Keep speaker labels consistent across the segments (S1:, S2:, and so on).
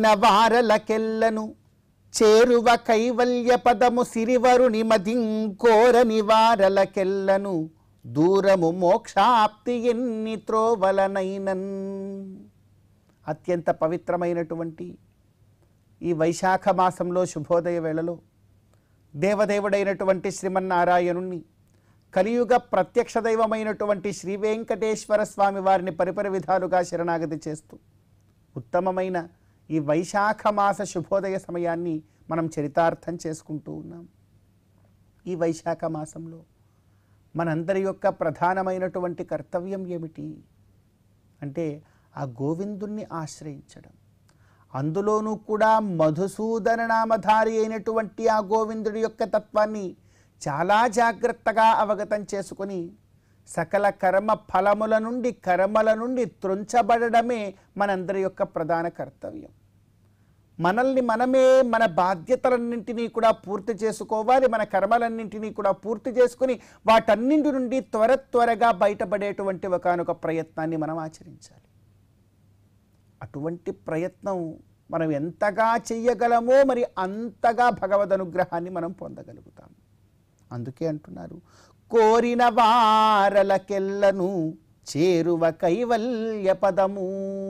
S1: కోరిన వారలకెల్లను చేరువ కైవల్య పదము సిరివరుని మదింకోరని వారలకెల్లను దూరము మోక్షాప్తి ఎన్ని త్రోవలనైనన్ అత్యంత పవిత్రమైనటువంటి ఈ వైశాఖ మాసంలో శుభోదయ వేళలో దేవదేవుడైనటువంటి శ్రీమన్నారాయణుణ్ణి కలియుగ ప్రత్యక్ష దైవమైనటువంటి శ్రీ వెంకటేశ్వర స్వామి వారిని పరిపరి విధాలుగా శరణాగతి చేస్తూ ఉత్తమమైన ఈ వైశాఖ మాస శుభోదయ సమయాన్ని మనం చరితార్థం చేసుకుంటూ ఉన్నాం ఈ వైశాఖ మాసంలో మనందరి యొక్క ప్రధానమైనటువంటి కర్తవ్యం ఏమిటి అంటే ఆ గోవిందుణ్ణి ఆశ్రయించడం అందులోనూ కూడా మధుసూదన నామధారి అయినటువంటి ఆ గోవిందుడి యొక్క తత్వాన్ని చాలా జాగ్రత్తగా అవగతం చేసుకొని సకల కర్మ ఫలముల నుండి కర్మల నుండి త్రుంచబడడమే మనందరి యొక్క ప్రధాన కర్తవ్యం మనల్ని మనమే మన బాధ్యతలన్నింటినీ కూడా పూర్తి చేసుకోవాలి మన కర్మలన్నింటినీ కూడా పూర్తి చేసుకుని వాటన్నింటి నుండి త్వర త్వరగా బయటపడేటువంటి ఒకనొక ప్రయత్నాన్ని మనం ఆచరించాలి అటువంటి ప్రయత్నం మనం ఎంతగా చెయ్యగలమో మరి అంతగా భగవద్ అనుగ్రహాన్ని మనం పొందగలుగుతాం అందుకే అంటున్నారు కోరిన వారలకెల్లను చేరువ కైవల్య పదము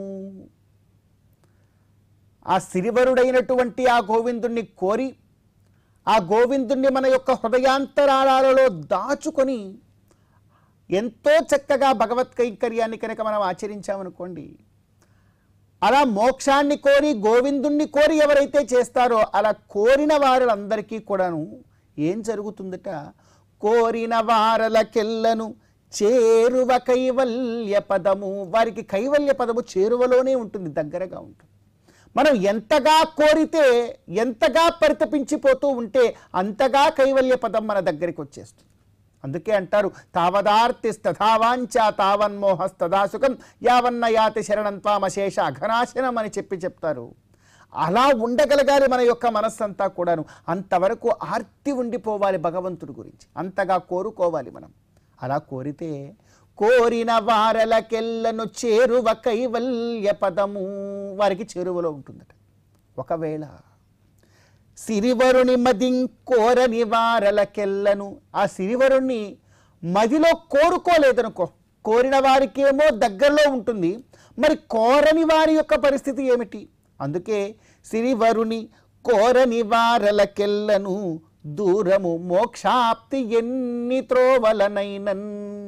S1: ఆ సిరివరుడైనటువంటి ఆ గోవిందుణ్ణి కోరి ఆ గోవిందుణ్ణి మన యొక్క హృదయాంతరాలలో దాచుకొని ఎంతో చక్కగా భగవత్ కైంకర్యాన్ని కనుక మనం ఆచరించామనుకోండి అలా మోక్షాన్ని కోరి గోవిందుణ్ణి కోరి ఎవరైతే చేస్తారో అలా కోరిన వారులందరికీ కూడాను ఏం జరుగుతుందట కోరిన వారలకెల్లను చేరువ కైవల్య పదము వారికి కైవల్య పదము చేరువలోనే ఉంటుంది దగ్గరగా ఉంటుంది మనం ఎంతగా కోరితే ఎంతగా పరితపించిపోతూ ఉంటే అంతగా కైవల్య పదం మన దగ్గరికి వచ్చేస్తుంది అందుకే అంటారు తావదార్తిస్తథావాంచ తావన్మోహస్తదా సుఖం యావన్న యాతి శరణం త్వామశేష అఘనాశనం అని చెప్పి చెప్తారు అలా ఉండగలగాలి మన యొక్క మనస్సంతా కూడాను అంతవరకు ఆర్తి ఉండిపోవాలి భగవంతుడి గురించి అంతగా కోరుకోవాలి మనం అలా కోరితే కోరిన వారలకెల్లను చేరువ కైవల్య పదము వారికి చేరువలో ఉంటుందట ఒకవేళ సిరివరుని మదిం కోరని వారలకెల్లను ఆ సిరివరుణ్ణి మదిలో కోరుకోలేదనుకో కోరిన వారికేమో దగ్గరలో ఉంటుంది మరి కోరని వారి యొక్క పరిస్థితి ఏమిటి అందుకే సిరివరుని కోరని వారలకెల్లను దూరము మోక్షాప్తి ఎన్ని త్రోవలనైనన్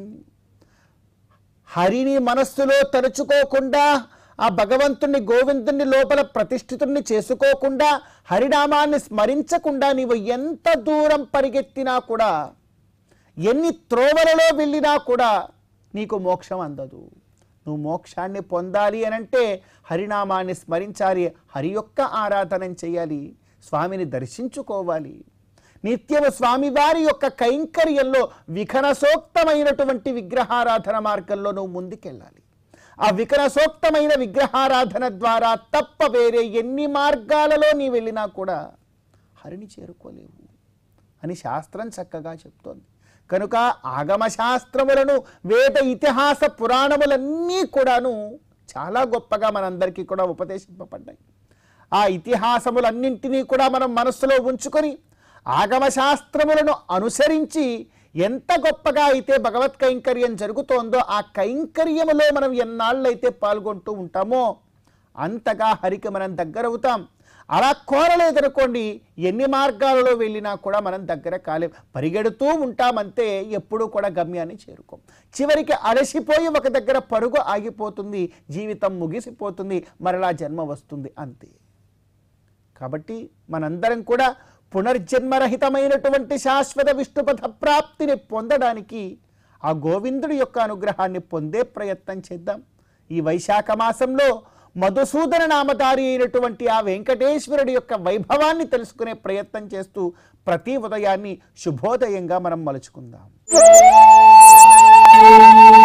S1: హరిని మనస్సులో తలుచుకోకుండా ఆ భగవంతుణ్ణి గోవిందుణ్ణి లోపల ప్రతిష్ఠితుణ్ణి చేసుకోకుండా హరినామాన్ని స్మరించకుండా నీవు ఎంత దూరం పరిగెత్తినా కూడా ఎన్ని త్రోవలలో వెళ్ళినా కూడా నీకు మోక్షం అందదు నువ్వు మోక్షాన్ని పొందాలి అనంటే హరినామాన్ని స్మరించాలి హరి యొక్క ఆరాధన చేయాలి స్వామిని దర్శించుకోవాలి నిత్యము స్వామివారి యొక్క కైంకర్యంలో విఘనసోక్తమైనటువంటి విగ్రహారాధన మార్గంలో నువ్వు ముందుకెళ్ళాలి ఆ వికరసోక్తమైన విగ్రహారాధన ద్వారా తప్ప వేరే ఎన్ని మార్గాలలో నీ వెళ్ళినా కూడా హరిని చేరుకోలేవు అని శాస్త్రం చక్కగా చెప్తోంది కనుక ఆగమ శాస్త్రములను వేద ఇతిహాస పురాణములన్నీ కూడాను చాలా గొప్పగా మనందరికీ కూడా ఉపదేశింపబడ్డాయి ఆ ఇతిహాసములన్నింటినీ కూడా మనం మనస్సులో ఉంచుకొని ఆగమ శాస్త్రములను అనుసరించి ఎంత గొప్పగా అయితే భగవత్ కైంకర్యం జరుగుతోందో ఆ కైంకర్యములో మనం ఎన్నాళ్ళైతే పాల్గొంటూ ఉంటామో అంతగా హరికి మనం దగ్గరవుతాం అలా కోరలేదనుకోండి ఎన్ని మార్గాలలో వెళ్ళినా కూడా మనం దగ్గర కాలేం పరిగెడుతూ ఉంటామంతే ఎప్పుడూ కూడా గమ్యాన్ని చేరుకోం చివరికి అలసిపోయి ఒక దగ్గర పరుగు ఆగిపోతుంది జీవితం ముగిసిపోతుంది మరలా జన్మ వస్తుంది అంతే కాబట్టి మనందరం కూడా పునర్జన్మరహితమైనటువంటి శాశ్వత విష్ణుపథ ప్రాప్తిని పొందడానికి ఆ గోవిందుడి యొక్క అనుగ్రహాన్ని పొందే ప్రయత్నం చేద్దాం ఈ వైశాఖ మాసంలో మధుసూదన నామధారి అయినటువంటి ఆ వెంకటేశ్వరుడి యొక్క వైభవాన్ని తెలుసుకునే ప్రయత్నం చేస్తూ ప్రతి ఉదయాన్ని శుభోదయంగా మనం మలుచుకుందాం